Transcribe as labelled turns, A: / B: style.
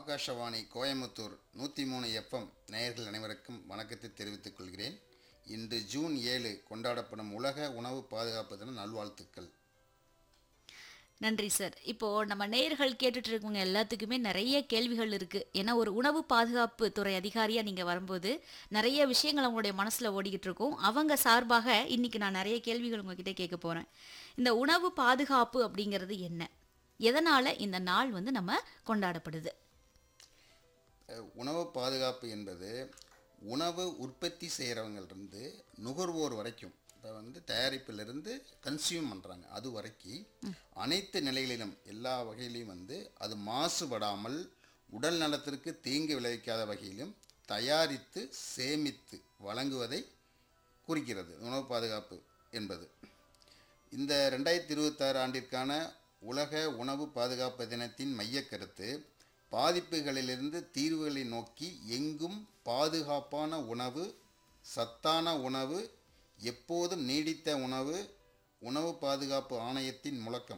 A: ஆகாஷவாணி கோயம்புத்தூர் நூற்றி மூணு எஃப்எம் நேயர்கள் அனைவருக்கும் வணக்கத்தை தெரிவித்துக் கொள்கிறேன் இன்று ஜூன் ஏழு கொண்டாடப்படும் உலக உணவு பாதுகாப்பு தின நல்வாழ்த்துக்கள்
B: நன்றி சார் இப்போ நம்ம நேயர்கள் கேட்டுட்டு இருக்கவங்க எல்லாத்துக்குமே நிறைய கேள்விகள் இருக்கு ஏன்னா ஒரு உணவு பாதுகாப்பு துறை அதிகாரியா நீங்க வரும்போது நிறைய விஷயங்கள் அவங்களுடைய மனசுல ஓடிக்கிட்டு இருக்கும் அவங்க சார்பாக இன்னைக்கு நான் நிறைய கேள்விகள் உங்ககிட்ட கேட்க போறேன் இந்த உணவு பாதுகாப்பு அப்படிங்கிறது என்ன எதனால இந்த நாள் வந்து நம்ம கொண்டாடப்படுது
A: அஹ், உணவு பாதுகாப்பு என்பது உணவு உற்பத்தி செய்கிறவங்கள்ருந்து நுகர்வோர் வரைக்கும் இப்போ வந்து தயாரிப்பிலிருந்து கன்சியூம் பண்ணுறாங்க அது வரைக்கும் அனைத்து நிலைகளிலும் எல்லா வகையிலையும் வந்து அது மாசுபடாமல் உடல் நலத்திற்கு தீங்கு விளைவிக்காத வகையிலும் தயாரித்து சேமித்து வழங்குவதை குறிக்கிறது உணவு பாதுகாப்பு என்பது இந்த ரெண்டாயிரத்தி இருபத்தாறு ஆண்டிற்கான உலக உணவு பாதுகாப்பு தினத்தின் மையக் கருத்து பாதிப்புகளிலிருந்து தீர்வுகளை நோக்கி எங்கும் பாதுகாப்பான உணவு சத்தான உணவு எப்போதும் நீடித்த உணவு உணவு பாதுகாப்பு ஆணையத்தின் முழக்கம்